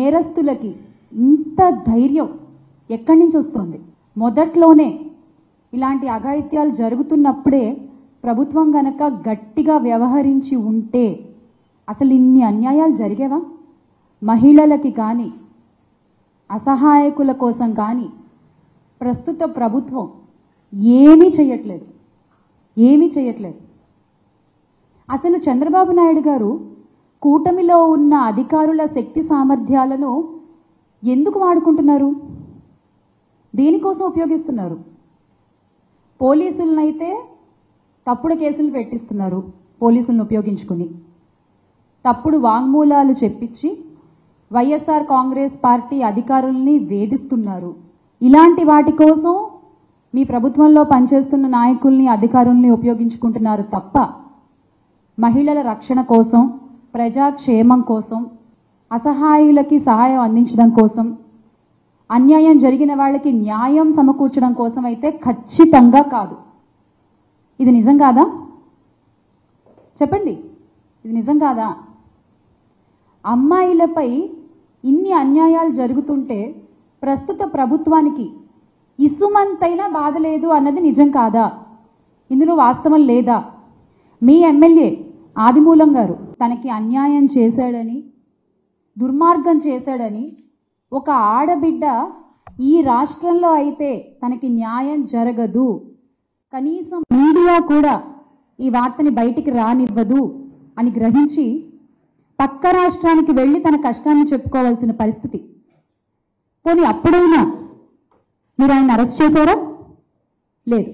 నేరస్తులకి ఇంత ధైర్యం ఎక్కడి నుంచి వస్తుంది మొదట్లోనే ఇలాంటి అఘాయిత్యాలు జరుగుతున్నప్పుడే ప్రభుత్వం గనక గట్టిగా వ్యవహరించి ఉంటే అసలు ఇన్ని అన్యాయాలు జరిగేవా మహిళలకి కానీ అసహాయకుల కోసం కానీ ప్రస్తుత ప్రభుత్వం ఏమీ చేయట్లేదు ఏమీ చేయట్లేదు అసలు చంద్రబాబు నాయుడు గారు కూటమిలో ఉన్న అధికారుల శక్తి సామర్థ్యాలను ఎందుకు వాడుకుంటున్నారు దేనికోసం ఉపయోగిస్తున్నారు పోలీసులనైతే తప్పుడు కేసులు పెట్టిస్తున్నారు పోలీసులను ఉపయోగించుకుని తప్పుడు వాంగ్మూలాలు చెప్పించి వైఎస్ఆర్ కాంగ్రెస్ పార్టీ అధికారుల్ని వేధిస్తున్నారు ఇలాంటి వాటి కోసం మీ ప్రభుత్వంలో పనిచేస్తున్న నాయకుల్ని అధికారుల్ని ఉపయోగించుకుంటున్నారు తప్ప మహిళల రక్షణ కోసం ప్రజాక్షేమం కోసం అసహాయులకి సహాయం అందించడం కోసం అన్యాయం జరిగిన వాళ్ళకి న్యాయం సమకూర్చడం కోసం అయితే ఖచ్చితంగా కాదు ఇది నిజం కాదా చెప్పండి ఇది నిజం కాదా అమ్మాయిలపై ఇన్ని అన్యాయాలు జరుగుతుంటే ప్రస్తుత ప్రభుత్వానికి ఇసుమంతైనా బాధ లేదు అన్నది నిజం కాదా ఇందులో వాస్తవం లేదా మీ ఎమ్మెల్యే ఆదిమూలం గారు తనకి అన్యాయం చేశాడని దుర్మార్గం చేశాడని ఒక ఆడబిడ్డ ఈ రాష్ట్రంలో అయితే తనకి న్యాయం జరగదు కనీసం మీడియా కూడా ఈ వార్తని బయటికి రానివ్వదు అని గ్రహించి పక్క రాష్ట్రానికి వెళ్ళి తన కష్టాన్ని చెప్పుకోవాల్సిన పరిస్థితి పోనీ అప్పుడైనా మీరు ఆయన అరెస్ట్ చేశారా లేదు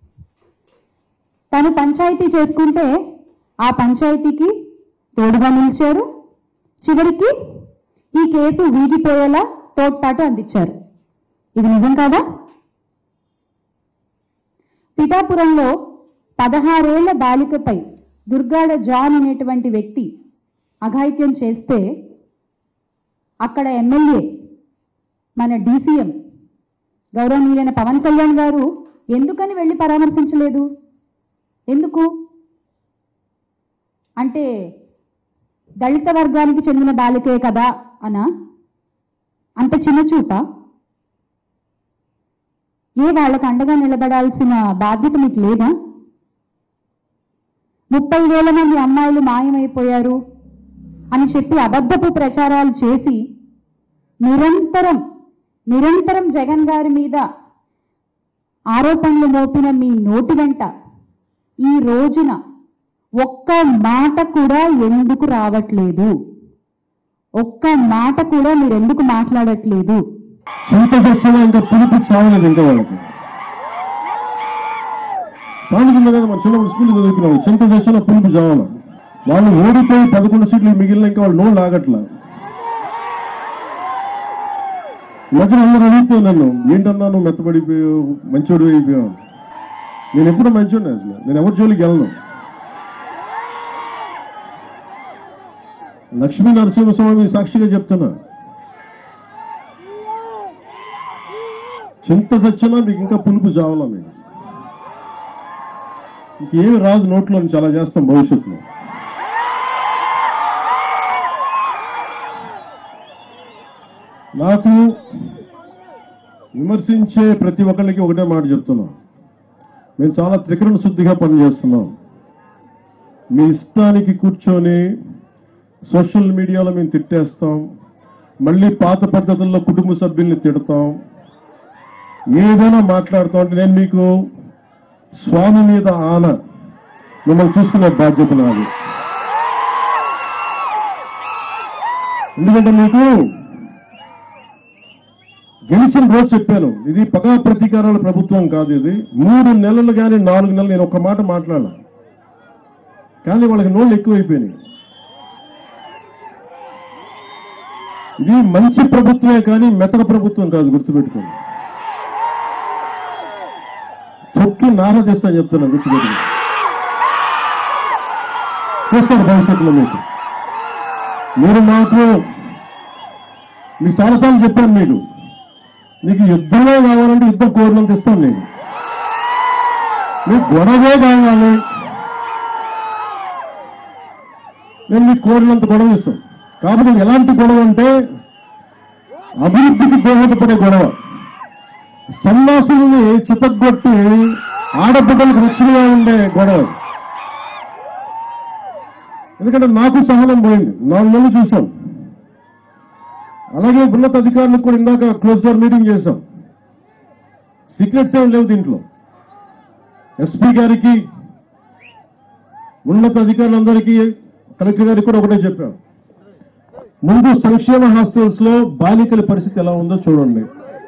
తను పంచాయతీ చేసుకుంటే ఆ పంచాయతీకి తోడుగా నిలిచారు చివరికి ఈ కేసు వీగిపోయేలా తోడ్పాటు అందించారు ఇది నిజం కాదా పిఠాపురంలో పదహారేళ్ల బాలికపై దుర్గాడ జాన్ అనేటువంటి వ్యక్తి అఘాయిత్యం చేస్తే అక్కడ ఎమ్మెల్యే మన డీసీఎం గౌరవనీయులైన పవన్ కళ్యాణ్ గారు ఎందుకని వెళ్ళి పరామర్శించలేదు ఎందుకు అంటే దళిత వర్గానికి చెందిన బాలికే కదా అనా అంత చిన్న చూప ఏ వాళ్ళకి అండగా నిలబడాల్సిన బాధ్యత మీకు లేదా ముప్పై వేల మంది అమ్మాయిలు మాయమైపోయారు అని చెప్పి అబద్ధపు ప్రచారాలు చేసి నిరంతరం నిరంతరం జగన్ గారి మీద ఆరోపణలు మోపిన మీ నోటి వెంట ఈ రోజున ఒక్క మాట కూడా ఎందుకు రావట్లేదు ఒక్క మాట కూడా మీరు ఎందుకు మాట్లాడట్లేదు చింత సత్యమే ఇంకా పులిపి చావలేదు ఇంకా వాళ్ళకి సామెతుంది కదా మన చిన్నప్పుడు స్కూల్ చదువుకున్నాడు చింత సత్యం పులిపి చావాల వాళ్ళు ఓడిపోయి పదకొండు సీట్లు మిగిలిన ఇంకా వాళ్ళు నోళ్ళు ఆగట్లా ఈ మధ్యన అందరూ అడుగుతూ నన్ను ఏంటన్నా నువ్వు మెత్తబడిపోయావు మంచోడు అయిపోయావు నేను ఎప్పుడు మంచోడిని అసలు నేను ఎవరి జోలికి వెళ్ళను లక్ష్మీ నరసింహస్వామి సాక్షిగా చెప్తున్నా చింత చచ్చినా మీకు ఇంకా పులుపు చావాలా మీకు ఇంకేమి రాదు నోట్లో నుంచి అలా చేస్తాం భవిష్యత్తులో నాకు విమర్శించే ప్రతి ఒక్కరికి ఒకటే మాట చెప్తున్నాం మేము చాలా త్రికరణ శుద్ధిగా పనిచేస్తున్నాం మీ ఇష్టానికి కూర్చొని సోషల్ మీడియాలో మేము తిట్టేస్తాం మళ్ళీ పాత పద్ధతుల్లో కుటుంబ సభ్యుల్ని తిడతాం ఏదైనా మాట్లాడుతాం అంటే నేను మీకు స్వామి మీద ఆన మిమ్మల్ని చూసుకునే బాధ్యత నాది ఎందుకంటే మీకు గెలిచిన రోజు చెప్పాను ఇది పగా ప్రతీకారాల ప్రభుత్వం కాదు ఇది మూడు నెలలు కానీ నాలుగు నెలలు నేను ఒక్క మాట మాట్లాడాల కానీ వాళ్ళకి నోళ్ళు ఎక్కువైపోయినాయి ఇది మంచి ప్రభుత్వమే కానీ మెతక ప్రభుత్వం కాదు గుర్తుపెట్టుకోండి తొక్కి నారదిస్తా చెప్తున్నా గుర్తుపెట్టుకోండి చూస్తారు భవిష్యత్తులో మీకు మీరు మాకు మీకు చాలాసార్లు చెప్పాను మీకు మీకు యుద్ధమే కావాలంటే యుద్ధం కోరినంత ఇస్తాను నేను మీకు గొడవే కావాలి నేను మీకు కోరినంత గొడవ ఇస్తాను కాకపోతే ఎలాంటి గొడవ అంటే అభివృద్ధికి దోహదపడే గొడవ సన్నాసుల్ని చితగ్గొట్టి ఆడబిడ్డలకు రక్షణగా ఉండే గొడవ ఎందుకంటే నాకు సహనం పోయింది నాలుగు నెలలు చూసాం అలాగే ఉన్నత అధికారులకు కూడా ఇందాక క్లోజ్ డోర్ మీటింగ్ చేశాం సీక్రెట్స్ ఏం లేవు దీంట్లో ఎస్పీ గారికి ఉన్నత అధికారులందరికీ కలెక్టర్ గారికి కూడా ఒకటే చెప్పాం ముందు సంక్షేమ హాస్టల్స్ లో బాలికల పరిస్థితి ఎలా ఉందో చూడండి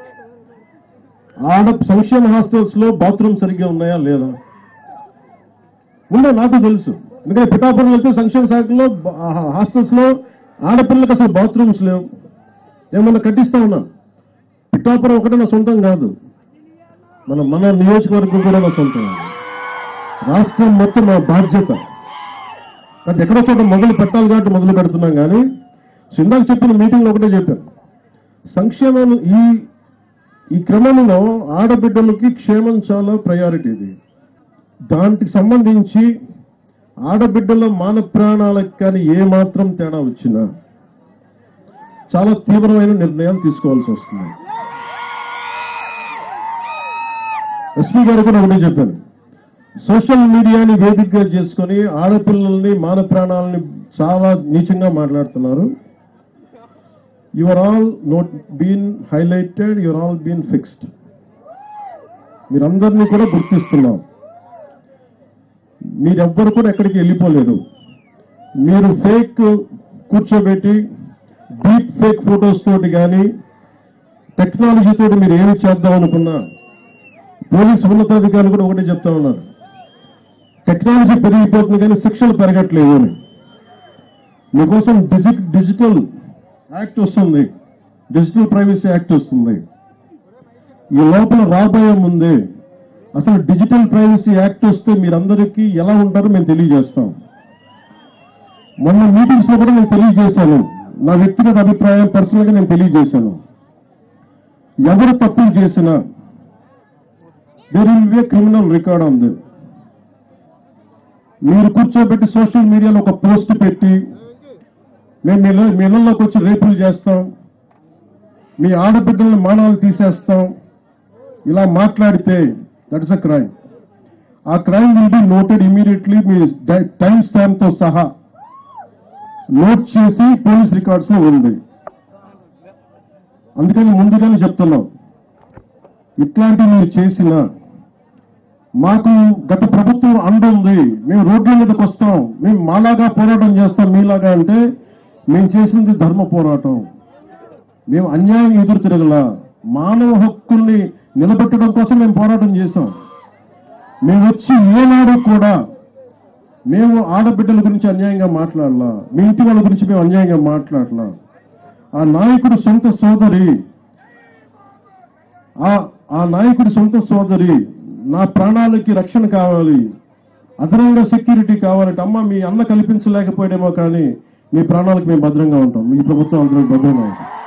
ఆడ సంక్షేమ హాస్టల్స్ లో బాత్రూమ్ సరిగ్గా ఉన్నాయా లేదా ఉందో నాకు తెలుసు ఎందుకంటే పిఠాపురం వెళ్తే సంక్షేమ శాఖలో బ- ఆ హాస్టల్స్ లో ఆడపిల్లలకు అసలు బాత్రూమ్స్ లేవు ఏమన్నా కట్టిస్తా ఉన్నాం పిఠాపురం ఒకటే నా సొంతం కాదు మన మన నియోజకవర్గం కూడా నా సొంతం రాష్ట్రం మొత్తం మా బాధ్యత అంటే ఎక్కడో చోట మొదలు పెట్టాలి కాబట్టి మొదలు పెడుతున్నాం కానీ సో ఇందాక చెప్పిన మీటింగ్లో ఒకటే చెప్పాను సంక్షేమం ఈ ఈ క్రమంలో ఆడబిడ్డలకి క్షేమం చాలా ప్రయారిటీ ఇది దానికి సంబంధించి ఆడబిడ్డల మాన ప్రాణాలకు కానీ ఏ మాత్రం తేడా వచ్చినా చాలా తీవ్రమైన నిర్ణయాలు తీసుకోవాల్సి వస్తుంది ఎస్పీ గారు కూడా ఒకటే చెప్పాను సోషల్ మీడియాని వేదికగా చేసుకొని ఆడపిల్లల్ని మాన ప్రాణాలని చాలా నీచంగా మాట్లాడుతున్నారు your all note been highlighted your all been fixed మీరందరినీ కూడా గుర్తిస్తున్నాం మీరెవ్వరు కూడా ఎక్కడికి వెళ్ళిపోలేదు మీరు ఫేక్ కూర్చోబెట్టి డీప్ ఫేక్ ఫొటోస్ తోటి కానీ టెక్నాలజీ తోటి మీరు ఏమి చేద్దాం అనుకున్నా పోలీసు ఉన్నతాధికారులు కూడా ఒకటే చెప్తా ఉన్నారు టెక్నాలజీ పెరిగిపోతుంది కానీ శిక్షలు పెరగట్లేదు అని మీకోసం డిజి డిజిటల్ యాక్ట్ వస్తుంది డిజిటల్ ప్రైవసీ యాక్ట్ వస్తుంది ఈ లోపల రాబోయే ముందే అసలు డిజిటల్ ప్రైవసీ యాక్ట్ వస్తే మీరందరికీ ఎలా ఉంటారో మేము తెలియజేస్తాం మొన్న మీటింగ్స్ లో కూడా నేను తెలియజేశాను నా వ్యక్తిగత అభిప్రాయం పర్సనల్ గా నేను తెలియజేశాను ఎవరు తప్పులు చేసినా there will be criminal record on the మీరు కూర్చోబెట్టి సోషల్ మీడియాలో ఒక పోస్ట్ పెట్టి మేము మీ ఇళ్ళ- మీ ఇళ్లలోకి వచ్చి రేపులు చేస్తాం మీ ఆడబిడ్డలను మానాలు తీసేస్తాం ఇలా మాట్లాడితే దట్ ఇస్ అ క్రైమ్ ఆ crime will be noted immediately మీ టైం స్టాంప్ తో సహా నోట్ చేసి పోలీస్ రికార్డ్స్ లో ఉంది అందుకని ముందుగానే చెప్తున్నాం ఇట్లాంటివి మీరు చేసిన మాకు గత ప్రభుత్వం అండ ఉంది మేము రోడ్ల మీదకి వస్తాం మేము మాలాగా పోరాటం చేస్తాం మీలాగా అంటే మేము చేసింది ధర్మ పోరాటం మేము అన్యాయం ఎదురు తిరగల మానవ హక్కుల్ని నిలబెట్టడం కోసం మేము పోరాటం చేశాం మేము వచ్చి ఏనాడు కూడా మేము ఆడబిడ్డల గురించి అన్యాయంగా మాట్లాడలా మీ ఇంటి వాళ్ళ గురించి మేము అన్యాయంగా మాట్లాడలా ఆ నాయకుడు సొంత సోదరి ఆ ఆ నాయకుడి సొంత సోదరి నా ప్రాణాలకి రక్షణ కావాలి అదనంగా సెక్యూరిటీ కావాలంటే అమ్మ మీ అన్న కల్పించలేకపోయాడేమో కానీ మీ ప్రాణాలకు మేము భద్రంగా ఉంటాం మీ ప్రభుత్వం అందరం భద్రంగా ఉంటాం